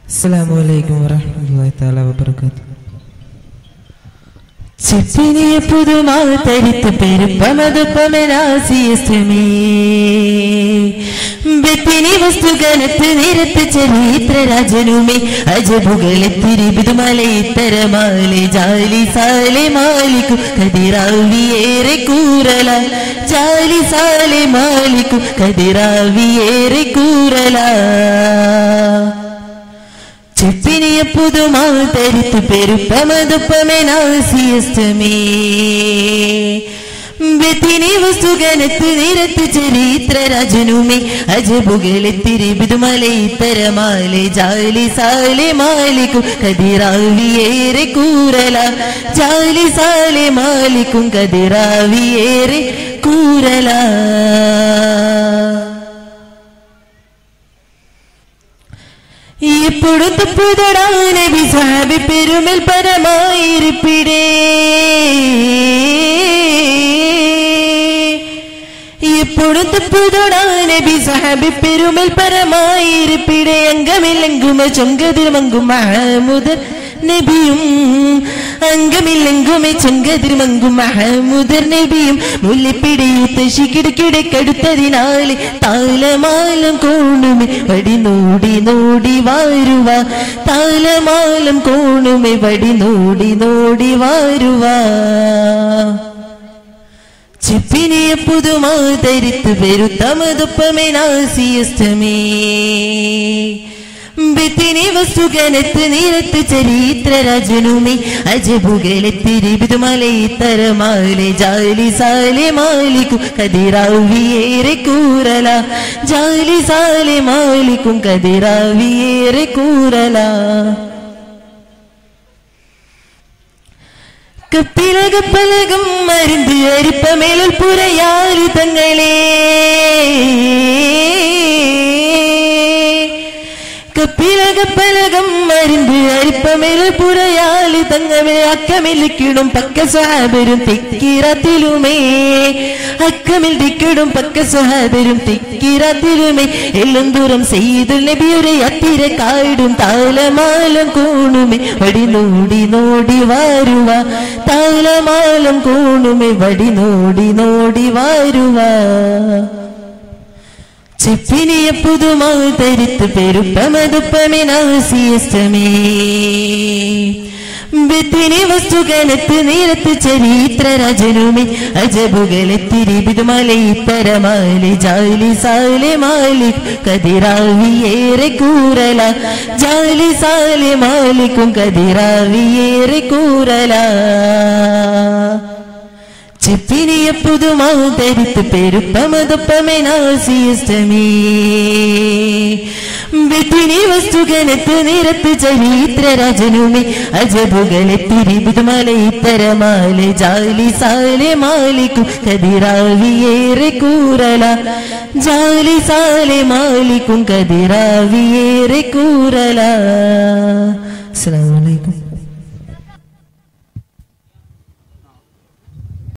അസ്സലാമു അലൈക്കും വറഹ്മത്തുള്ളാഹി തആല വബറകാതുഹു ചെപ്പിനിയ പുതുമാ തരിത്ത് പെരുപ്പമതുപ്പമനാസിയസ്റ്റമേ ബെത്തിനി വസ്തുഗണത്ത് നിരത്ത് ചരിത്ര രാജനുമേ അജബുകളെത്തിരി ബിതുമല ഇത്തരമാലെ ജാലി സാലെ മാലിക്കു കതിറാവിയേറെ കൂറല ജാലി സാലെ മാലിക്കു കതിറാവിയേറെ കൂറല ചെപ്പിനിയ പുതുമാ തരിത്ത് പെരുപ്പമതുപ്പമനാസിയസ്റ്റമേ ബെത്തിനി വസ്തുഗണത്ത് നിരത്ത് ചരിത്ര രാജനുമേ അജബുകളെത്തിരി ബിതുമല ഇത്തരമാലെ ജാലി സാലെ മാലിക്കും കതിറാവിയേറെ കൂറല ജാലി സാലെ മാലിക്കും കതിറാവിയേറെ കൂറല இப்பொழுது புதடான விசாபி பெருமில் பரமாயிருப்பிடே இப்பொழுது புதடான விசாபி பெருமில் பரமாயிருப்பிடே அங்கமில்லங்கும சொங்கதிர் மங்கும் மகமுதர் നബിയും അംഗമില്ലെങ്കുമെ ചെങ്കതിരുമങ്കും മഹമുദർ നബിയും മുല്ലിപ്പിടിയുത്ത് ശികിടക്കിടക്കടുത്തതിനാല് താലമാലം കോണുമെ വടി നോടി നോടി വാരുവ താലമാലം കോണുമെ വടി നോടി നോടി വാരുവ ചെപ്പിനിയ പുതുമാ ധരിത്ത് പെരുത്തമതുപ്പമേ നാസിയസ്റ്റമേ ബിത്തിനി വസ്തുഗണത്ത് നിരത്ത് ചരിത്ര രാജനുമേ അജബുകളെത്തിരി ബിതുമലയിത്തരമാലെ ജാലി സാലെ മാലിക്കും കതിറാവിയേറെ കൂറല ജാലി സാലെ മാലിക്കും കതിറാവിയേറെ കൂറല കപ്പിലകപ്പലകം മരുന്ന് അരിപ്പമേലൽ പുരയാരു തങ്ങളേ കപ്പിലകപ്പലകം മരുന്ന് അരിപ്പമേലൽ പുരയാല് തങ്ങമേ അക്കമില്ലിക്കിടും പക്ക സ്വഹാബരും തിക്കിറത്തിലുമേ അക്കമിൽ ദിക്കിടും പക്ക സ്വഹാബരും തിക്കിറത്തിലുമേ എല്ലും ദൂരം ചെയ്തു നബിയുടെ അത്തിര കായിടും താലമാലം കൂണുമേ വടി നോടി നോടി വാരുവ താലമാലം കൂണുമേ വടി നോടി നോടി വാരുവ ചെപ്പിനിയ പുതുമാ തരിത്ത് പെരുപ്പമതുപ്പമിനാസിയസ്റ്റമേ ബിത്തിനി വസ്തുഗണത്ത് നിരത്ത് ചരിത്ര രാജനുമേ അജബുകളെത്തിരി ബിതുമലയിത്തരമാലെ ജാലി സാലെ മാലിക് കതിറാവിയേറെ കൂറല ജാലി സാലെ മാലിക്കും കതിറാവിയേറെ കൂറല ചെപ്പിനിയ പുതുമാ ധരിത്ത് പെരുപ്പമതുപ്പമെനാസിയസ്റ്റമേ ബിത്തിനി വസ്തുഗണത്ത് നിരത്ത് ചരിത്ര രാജനുമേ അജബുകളെത്തിരി ബിതുമല ഇത്തരമാലെ ജാലി സാലെ മാലിക്കും കതിറാവിയേറെ കൂറല ജാലി സാലെ മാലിക്കും കതിറാവിയേറെ കൂറല അസ്സലാമു അലൈക്കും